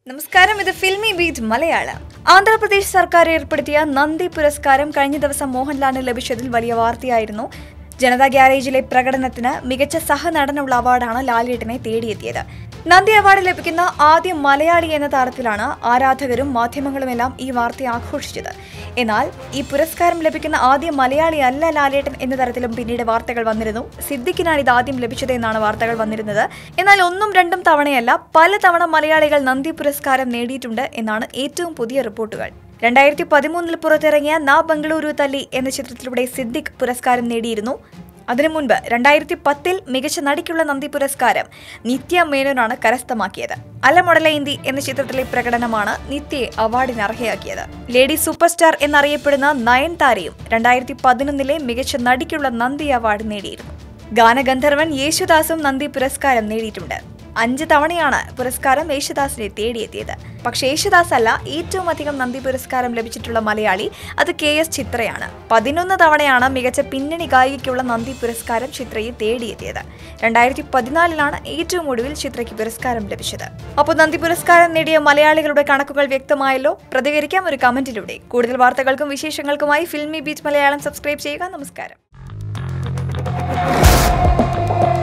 നമസ്കാരം ഇത് filmy beat Malayalam Andhra Pradesh സർക്കാർ ഏർപ്പെടുത്തിയ നന്ദി പുരസ്കാരം കഴിഞ്ഞ ദിവസം മോഹൻലാലിന് ലഭിച്ചതിൽ വലിയ വാർത്തയായിരുന്നു ജനതാ ഗ്യാരേജിലെ പ്രകടനത്തിന് മികച്ച സഹനടനുള്ള അവാർഡാണ് ലാലേട്ടനെ തേടിയെത്തിയത് നന്ദി അവാർഡ് ലഭിക്കുന്ന ആദ്യ മലയാളി എന്ന തരത്തിലാണ് ആരാധകരും മാധ്യമങ്ങളുമെല്ലാം ഈ വാർത്ത ആഘോഷിച്ചത് എന്നാൽ ഈ പുരസ്കാരം ലഭിക്കുന്ന ആദ്യ മലയാളി അല്ല ലാലേട്ടൻ എന്ന തരത്തിലും പിന്നീട് വാർത്തകൾ വന്നിരുന്നു സിദ്ദിഖിനാണ് ഇത് ആദ്യം ലഭിച്ചത് എന്നാണ് വാർത്തകൾ വന്നിരുന്നത് എന്നാൽ ഒന്നും രണ്ടും തവണയല്ല പലതവണ മലയാളികൾ നന്ദി പുരസ്കാരം നേടിയിട്ടുണ്ട് എന്നാണ് ഏറ്റവും പുതിയ റിപ്പോർട്ടുകൾ രണ്ടായിരത്തി പതിമൂന്നിൽ പുറത്തിറങ്ങിയ നാ ബംഗളൂരു തല്ലി എന്ന ചിത്രത്തിലൂടെ സിദ്ദിഖ് പുരസ്കാരം നേടിയിരുന്നു അതിനു മുൻപ് രണ്ടായിരത്തി പത്തിൽ മികച്ച നടിക്കുള്ള നന്ദി പുരസ്കാരം നിത്യ മേനോനാണ് കരസ്ഥമാക്കിയത് അല മൊടലൈന്തി എന്ന ചിത്രത്തിലെ പ്രകടനമാണ് നിത്യയെ അവാർഡിന് അർഹയാക്കിയത് ലേഡി സൂപ്പർ സ്റ്റാർ എന്നറിയപ്പെടുന്ന നയൻതാരയും രണ്ടായിരത്തി പതിനൊന്നിലെ മികച്ച നടിക്കുള്ള നന്ദി അവാർഡ് നേടിയിരുന്നു ഗാനഗന്ധർവൻ യേശുദാസും നന്ദി പുരസ്കാരം നേടിയിട്ടുണ്ട് അഞ്ച് തവണയാണ് പുരസ്കാരം യേശുദാസിനെ തേടിയെത്തിയത് പക്ഷേ യേശുദാസ് അല്ല ഏറ്റവും അധികം നന്ദി പുരസ്കാരം ലഭിച്ചിട്ടുള്ള മലയാളി അത് കെ എസ് ചിത്രയാണ് പതിനൊന്ന് തവണയാണ് മികച്ച പിന്നണി ഗായികയ്ക്കുള്ള നന്ദി പുരസ്കാരം ചിത്രയെ തേടിയെത്തിയത് രണ്ടായിരത്തി പതിനാലിലാണ് ഏറ്റവും ഒടുവിൽ ചിത്രയ്ക്ക് പുരസ്കാരം ലഭിച്ചത് അപ്പോൾ നന്ദി പുരസ്കാരം നേടിയ മലയാളികളുടെ കണക്കുകൾ വ്യക്തമായല്ലോ പ്രതികരിക്കാം ഒരു കമന്റിലൂടെ കൂടുതൽ വാർത്തകൾക്കും വിശേഷങ്ങൾക്കുമായി ഫിൽമി ബീച്ച് മലയാളം സബ്സ്ക്രൈബ് ചെയ്യുക നമസ്കാരം